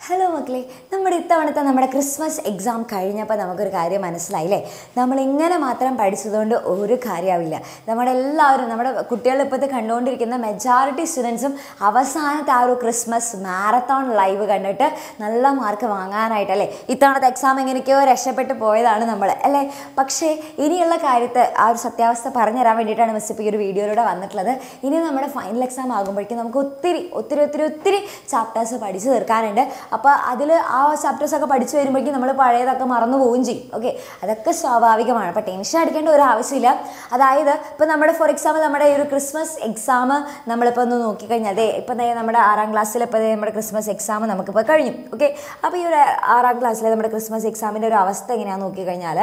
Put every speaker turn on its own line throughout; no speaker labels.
hello മക്കളെ നമ്മുടെ ഇത്തവണത്തെ നമ്മുടെ ക്രിസ്മസ് എക്സാം കഴിഞ്ഞപ്പോൾ നമുക്കൊരു കാര്യം മനസ്സിലായില്ലേ നമ്മൾ ഇങ്ങനെ മാത്രം പഠിച്ചതുകൊണ്ട് ഒരു കാര്യമാവില്ല നമ്മുടെ എല്ലാവരും നമ്മുടെ കുട്ടികൾ ഇപ്പോഴത്തെ കണ്ടുകൊണ്ടിരിക്കുന്ന മെജോറിറ്റി സ്റ്റുഡൻസും അവസാനത്തെ ആ ഒരു ക്രിസ്മസ് മാരത്തോൺ ലൈവ് കണ്ടിട്ട് നല്ല മാർക്ക് വാങ്ങാനായിട്ട് അല്ലേ ഇത്തവണത്തെ എക്സാം എങ്ങനെയൊക്കെയോ രക്ഷപ്പെട്ട് പോയതാണ് നമ്മൾ അല്ലേ പക്ഷേ ഇനിയുള്ള കാര്യത്തെ ആ ഒരു സത്യാവസ്ഥ പറഞ്ഞുതരാൻ വേണ്ടിയിട്ടാണ് മിസ് ഇപ്പോൾ ഈ ഒരു വീഡിയോയിലൂടെ വന്നിട്ടുള്ളത് ഇനി നമ്മുടെ ഫൈനൽ എക്സാം ആകുമ്പോഴേക്കും നമുക്ക് ഒത്തിരി ഒത്തിരി ഒത്തിരി ഒത്തിരി ചാപ്റ്റേഴ്സ് പഠിച്ചു തീർക്കാനുണ്ട് അപ്പോൾ അതിൽ ആ ചാപ്റ്റേഴ്സൊക്കെ പഠിച്ചു വരുമ്പോഴേക്കും നമ്മൾ പഴയതൊക്കെ മറന്നു പോവുകയും ചെയ്യും ഓക്കെ അതൊക്കെ സ്വാഭാവികമാണ് അപ്പോൾ ടെൻഷൻ അടിക്കേണ്ട ഒരു ആവശ്യമില്ല അതായത് ഇപ്പോൾ നമ്മുടെ ഫോർ എക്സാമ്പിൾ നമ്മുടെ ഈ ഒരു ക്രിസ്മസ് എക്സാം നമ്മളിപ്പോൾ ഒന്ന് നോക്കിക്കഴിഞ്ഞാൽ അതെ ഇപ്പം ദേ നമ്മുടെ ആറാം ക്ലാസ്സിൽ ഇപ്പോൾ ദേ നമ്മുടെ ക്രിസ്മസ് എക്സാം നമുക്കിപ്പോൾ കഴിഞ്ഞു ഓക്കെ അപ്പോൾ ഈ ഒരു ആറാം ക്ലാസ്സിലെ നമ്മുടെ ക്രിസ്മസ് എക്സാമിൻ്റെ ഒരു അവസ്ഥ എങ്ങനെയാണെന്ന് നോക്കിക്കഴിഞ്ഞാൽ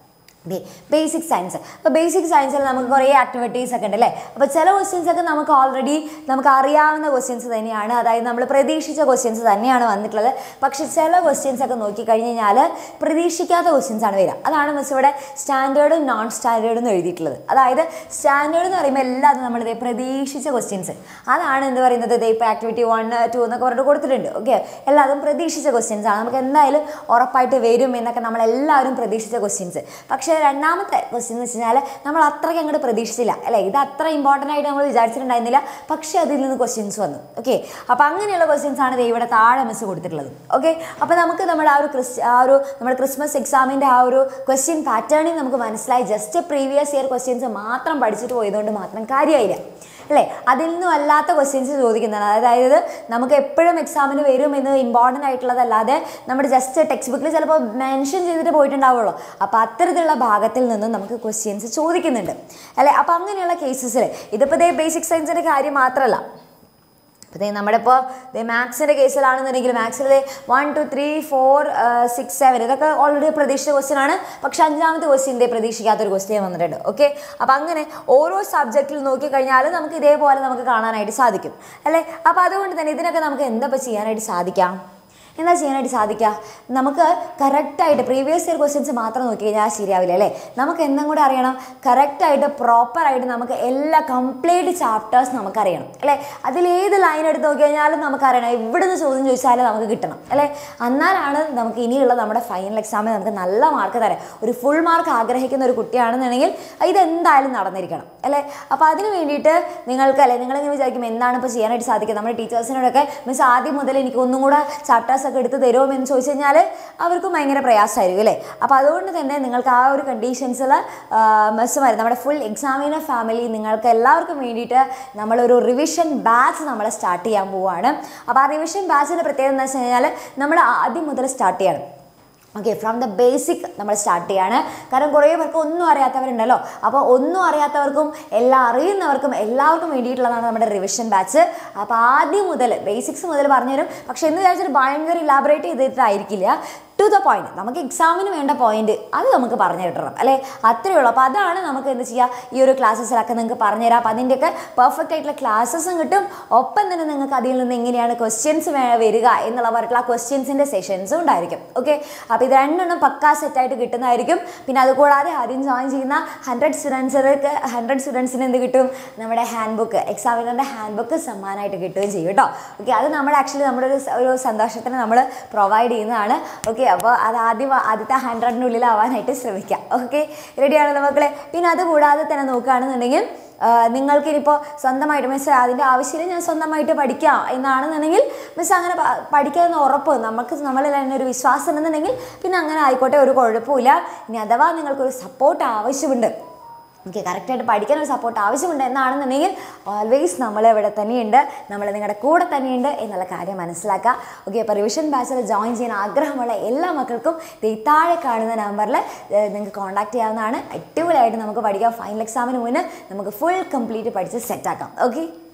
ബേസിക് സയൻസ് അപ്പോൾ ബേസിക് സയൻസിൽ നമുക്ക് കുറേ ആക്ടിവിറ്റീസ് ഒക്കെ ഉണ്ട് അല്ലേ അപ്പോൾ ചില ക്വസ്റ്റ്യൻസ് ഒക്കെ നമുക്ക് ഓൾറെഡി നമുക്ക് അറിയാവുന്ന ക്വസ്റ്റ്യൻസ് തന്നെയാണ് അതായത് നമ്മൾ പ്രതീക്ഷിച്ച ക്വസ്റ്റ്യൻസ് തന്നെയാണ് വന്നിട്ടുള്ളത് പക്ഷെ ചില ക്വസ്റ്റ്യൻസ് ഒക്കെ നോക്കിക്കഴിഞ്ഞ് കഴിഞ്ഞാൽ പ്രതീക്ഷിക്കാത്ത ക്വസ്റ്റ്യൻസ് ആണ് വരിക അതാണ് മിസ് ഇവിടെ സ്റ്റാൻഡേർഡും നോൺ സ്റ്റാൻഡേർഡും എന്ന് എഴുതിയിട്ടുള്ളത് അതായത് സ്റ്റാൻഡേർഡ് എന്ന് പറയുമ്പോൾ എല്ലാതും നമ്മൾ ഇതേ പ്രതീക്ഷിച്ച ക്വസ്റ്റ്യൻസ് അതാണ് എന്ത് പറയുന്നത് ഇതേ ഇപ്പോൾ ആക്ടിവിറ്റി വൺ ടു എന്നൊക്കെ പറഞ്ഞിട്ട് കൊടുത്തിട്ടുണ്ട് ഓക്കെ എല്ലാതും പ്രതീക്ഷിച്ച ക്വസ്റ്റ്യൻസ് ആണ് നമുക്ക് എന്തായാലും ഉറപ്പായിട്ട് വരും എന്നൊക്കെ നമ്മളെല്ലാവരും പ്രതീക്ഷിച്ച ക്വസ്റ്റ്യൻസ് പക്ഷേ രണ്ടാമത്തെ ക്വസ്റ്റ്യൻ എന്ന് വെച്ച് കഴിഞ്ഞാൽ നമ്മൾ അത്രയ്ക്ക് അങ്ങോട്ട് പ്രതീക്ഷിച്ചില്ല അല്ലേ ഇത് അത്ര ഇമ്പോർട്ടൻ്റ് ആയിട്ട് നമ്മൾ വിചാരിച്ചിട്ടുണ്ടായിരുന്നില്ല പക്ഷേ അതിൽ നിന്ന് ക്വസ്റ്റ്യൻസ് വന്നു ഓക്കെ അപ്പോൾ അങ്ങനെയുള്ള ക്വസ്റ്റ്യൻസ് ആണ് ദേ ഇവിടെ താഴെ മിസ് കൊടുത്തിട്ടുള്ളത് ഓക്കെ അപ്പോൾ നമുക്ക് നമ്മുടെ ആ ഒരു ക്രിസ് ആ ഒരു നമ്മുടെ ക്രിസ്മസ് എക്സാമിൻ്റെ ആ ഒരു ക്വസ്റ്റ്യൻ പാറ്റേണിൽ നമുക്ക് മനസ്സിലായി ജസ്റ്റ് പ്രീവിയസ് ഇയർ ക്വസ്റ്റ്യൻസ് മാത്രം പഠിച്ചിട്ട് പോയതുകൊണ്ട് മാത്രം കാര്യമായില്ല അല്ലേ അതിൽ നിന്നും അല്ലാത്ത ക്വസ്റ്റ്യൻസ് ചോദിക്കുന്നതാണ് അതായത് നമുക്ക് എപ്പോഴും എക്സാമിന് വരും എന്ന് ഇമ്പോർട്ടൻ്റ് ആയിട്ടുള്ളതല്ലാതെ നമ്മുടെ ജസ്റ്റ് ടെക്സ്റ്റ് ബുക്കിൽ ചിലപ്പോൾ മെൻഷൻ ചെയ്തിട്ട് പോയിട്ടുണ്ടാവുള്ളൂ അപ്പോൾ അത്തരത്തിലുള്ള ഭാഗത്തിൽ നിന്നും നമുക്ക് ക്വസ്റ്റ്യൻസ് ചോദിക്കുന്നുണ്ട് അല്ലേ അപ്പോൾ അങ്ങനെയുള്ള കേസസിൽ ഇതിപ്പോൾ ഇതേ ബേസിക് സയൻസിൻ്റെ കാര്യം മാത്രമല്ല അപ്പോൾ ദേ നമ്മുടെ ഇപ്പോൾ ദേ മാത്സിൻ്റെ കേസിലാണെന്നുണ്ടെങ്കിൽ മാത്സിൽ one two three four six seven ഇതൊക്കെ ഓൾറെഡി പ്രതീക്ഷിച്ച ക്വസ്റ്റ്യൻ ആണ് പക്ഷെ അഞ്ചാമത്തെ ക്വസ്റ്റ്യൻ ഇതേ പ്രതീക്ഷിക്കാത്തൊരു ക്വസ്റ്റ്യൻ വന്നിട്ടുണ്ട് ഓക്കെ അപ്പോൾ അങ്ങനെ ഓരോ സബ്ജക്റ്റിൽ നോക്കിക്കഴിഞ്ഞാൽ നമുക്ക് ഇതേപോലെ നമുക്ക് കാണാനായിട്ട് സാധിക്കും അല്ലേ അപ്പോൾ അതുകൊണ്ട് തന്നെ ഇതിനൊക്കെ നമുക്ക് എന്താ ഇപ്പോൾ ചെയ്യാനായിട്ട് സാധിക്കാം എന്താ ചെയ്യാനായിട്ട് സാധിക്കുക നമുക്ക് കറക്റ്റായിട്ട് പ്രീവിയസ് ഇയർ ക്വസ്റ്റ്യൻസ് മാത്രം നോക്കി കഴിഞ്ഞാൽ ശരിയാവില്ല അല്ലേ നമുക്ക് എന്തും കൂടെ അറിയണം കറക്റ്റായിട്ട് പ്രോപ്പറായിട്ട് നമുക്ക് എല്ലാ കംപ്ലീറ്റ് ചാപ്റ്റേഴ്സ് നമുക്കറിയണം അല്ലേ അതിലേത് ലൈൻ എടുത്ത് നോക്കി കഴിഞ്ഞാലും നമുക്കറിയണം എവിടുന്ന് ചോദ്യം ചോദിച്ചാലും നമുക്ക് കിട്ടണം അല്ലേ എന്നാലാണ് നമുക്ക് ഇനിയുള്ള നമ്മുടെ ഫൈനൽ എക്സാമിൽ നമുക്ക് നല്ല മാർക്ക് തരാം ഒരു ഫുൾ മാർക്ക് ആഗ്രഹിക്കുന്ന ഒരു കുട്ടിയാണെന്നുണ്ടെങ്കിൽ ഇതെന്തായാലും നടന്നിരിക്കണം അല്ലേ അപ്പോൾ അതിന് വേണ്ടിയിട്ട് നിങ്ങൾക്ക് അല്ലേ നിങ്ങളിങ്ങനെ വിചാരിക്കും എന്താണ് ഇപ്പോൾ ചെയ്യാനായിട്ട് സാധിക്കുക നമ്മുടെ ടീച്ചേഴ്സിനോടൊക്കെ മിസ് ആദ്യം മുതൽ എനിക്ക് ഒന്നും കൂടെ ചാപ്റ്റേഴ്സ് ഒക്കെ എടുത്ത് തരുമോ എന്ന് ചോദിച്ചു കഴിഞ്ഞാൽ അവർക്കും ഭയങ്കര പ്രയാസമായിരിക്കും അല്ലേ അപ്പോൾ അതുകൊണ്ട് തന്നെ നിങ്ങൾക്ക് ആ ഒരു കണ്ടീഷൻസിൽ മിസ് വരും നമ്മുടെ ഫുൾ എക്സാമിനർ ഫാമിലി നിങ്ങൾക്ക് എല്ലാവർക്കും വേണ്ടിയിട്ട് നമ്മളൊരു റിവിഷൻ ബാച്ച് നമ്മൾ സ്റ്റാർട്ട് ചെയ്യാൻ പോവുകയാണ് അപ്പോൾ ആ റിവിഷൻ ബാച്ചിൻ്റെ പ്രത്യേകത എന്ന് വെച്ച് കഴിഞ്ഞാൽ നമ്മൾ ആദ്യം മുതൽ സ്റ്റാർട്ട് ചെയ്യണം ഓക്കെ ഫ്രം ദ ബേസിക് നമ്മൾ സ്റ്റാർട്ട് ചെയ്യാണ് കാരണം കുറേ പേർക്ക് ഒന്നും അറിയാത്തവരുണ്ടല്ലോ അപ്പോൾ ഒന്നും അറിയാത്തവർക്കും എല്ലാം അറിയുന്നവർക്കും എല്ലാവർക്കും വേണ്ടിയിട്ടുള്ളതാണ് നമ്മുടെ റിവിഷൻ ബാച്ച് അപ്പോൾ ആദ്യം മുതൽ ബേസിക്സ് മുതൽ പറഞ്ഞുതരും പക്ഷേ എന്ന് വിചാരിച്ചിട്ട് ഭയങ്കര ഇലാബറേറ്റ് ചെയ്തിട്ടായിരിക്കില്ല ടു ദ പോയിന്റ് നമുക്ക് എക്സാമിന് വേണ്ട പോയിന്റ് അത് നമുക്ക് പറഞ്ഞു കിട്ടണം അല്ലേ അത്രയേ ഉള്ളൂ അപ്പോൾ അതാണ് നമുക്ക് എന്ത് ചെയ്യുക ഈ ഒരു ക്ലാസ്സസിലൊക്കെ നിങ്ങൾക്ക് പറഞ്ഞുതരാം അപ്പോൾ അതിൻ്റെയൊക്കെ പെർഫെക്റ്റ് ആയിട്ടുള്ള ക്ലാസ്സസും കിട്ടും ഒപ്പം തന്നെ നിങ്ങൾക്ക് അതിൽ നിന്ന് എങ്ങനെയാണ് ക്വസ്റ്റ്യൻസ് വരിക എന്നുള്ള പറഞ്ഞിട്ടുള്ള ക്വസ്റ്റ്യൻസിൻ്റെ സെഷൻസും ഉണ്ടായിരിക്കും ഓക്കെ അപ്പോൾ ഇത് രണ്ടെണ്ണം പക്കാ സെറ്റായിട്ട് കിട്ടുന്നതായിരിക്കും പിന്നെ അതുകൂടാതെ ആദ്യം ജോയിൻ ചെയ്യുന്ന ഹൺഡ്രഡ് സ്റ്റുഡൻസുകൾക്ക് ഹൺഡ്രഡ് സ്റ്റുഡൻസിന് എന്ത് കിട്ടും നമ്മുടെ ഹാൻഡ് ബുക്ക് എക്സാമിനറിൻ്റെ ഹാൻഡ് ബുക്ക് സമ്മാനമായിട്ട് കിട്ടുകയും ചെയ്യും കേട്ടോ ഓക്കെ അത് നമ്മുടെ ആക്ച്വലി നമ്മുടെ ഒരു ഒരു സന്തോഷത്തിന് നമ്മൾ പ്രൊവൈഡ് ചെയ്യുന്നതാണ് ഓക്കെ അപ്പോൾ അത് ആദ്യം ആദ്യത്തെ ഹൺഡ്രഡിനുള്ളിലാവാനായിട്ട് ശ്രമിക്കാം ഓക്കെ റെഡിയാണല്ലോ മക്കളെ പിന്നെ അത് കൂടാതെ തന്നെ നോക്കുകയാണെന്നുണ്ടെങ്കിൽ നിങ്ങൾക്ക് ഇനിയിപ്പോൾ സ്വന്തമായിട്ട് മിസ് അതിൻ്റെ ആവശ്യമില്ല ഞാൻ സ്വന്തമായിട്ട് പഠിക്കാം എന്നാണെന്നുണ്ടെങ്കിൽ മിസ് അങ്ങനെ പഠിക്കാമെന്ന് ഉറപ്പ് നമുക്ക് നമ്മളിൽ തന്നെ ഒരു വിശ്വാസം ഉണ്ടെന്നുണ്ടെങ്കിൽ പിന്നെ അങ്ങനെ ആയിക്കോട്ടെ ഒരു കുഴപ്പമില്ല ഇനി അഥവാ നിങ്ങൾക്കൊരു സപ്പോർട്ട് ആവശ്യമുണ്ട് ഓക്കെ കറക്റ്റായിട്ട് പഠിക്കാൻ ഒരു സപ്പോർട്ട് ആവശ്യമുണ്ട് എന്നാണെന്നുണ്ടെങ്കിൽ ഓൾവേസ് നമ്മൾ ഇവിടെ തന്നെയുണ്ട് നമ്മൾ നിങ്ങളുടെ കൂടെ തന്നെയുണ്ട് എന്നുള്ള കാര്യം മനസ്സിലാക്കുക ഓക്കെ അപ്പോൾ റിവിഷൻ ബാച്ചിൽ ജോയിൻ ചെയ്യാൻ ആഗ്രഹമുള്ള എല്ലാ മക്കൾക്കും ദേ താഴെ കാണുന്ന നമ്പറിൽ നിങ്ങൾക്ക് കോൺടാക്ട് ചെയ്യാവുന്നതാണ് അടിപൊളിയായിട്ട് നമുക്ക് പഠിക്കാം ഫൈനൽ എക്സാമിന് മുന്നേ നമുക്ക് ഫുൾ കംപ്ലീറ്റ് പഠിച്ച് സെറ്റാക്കാം ഓക്കെ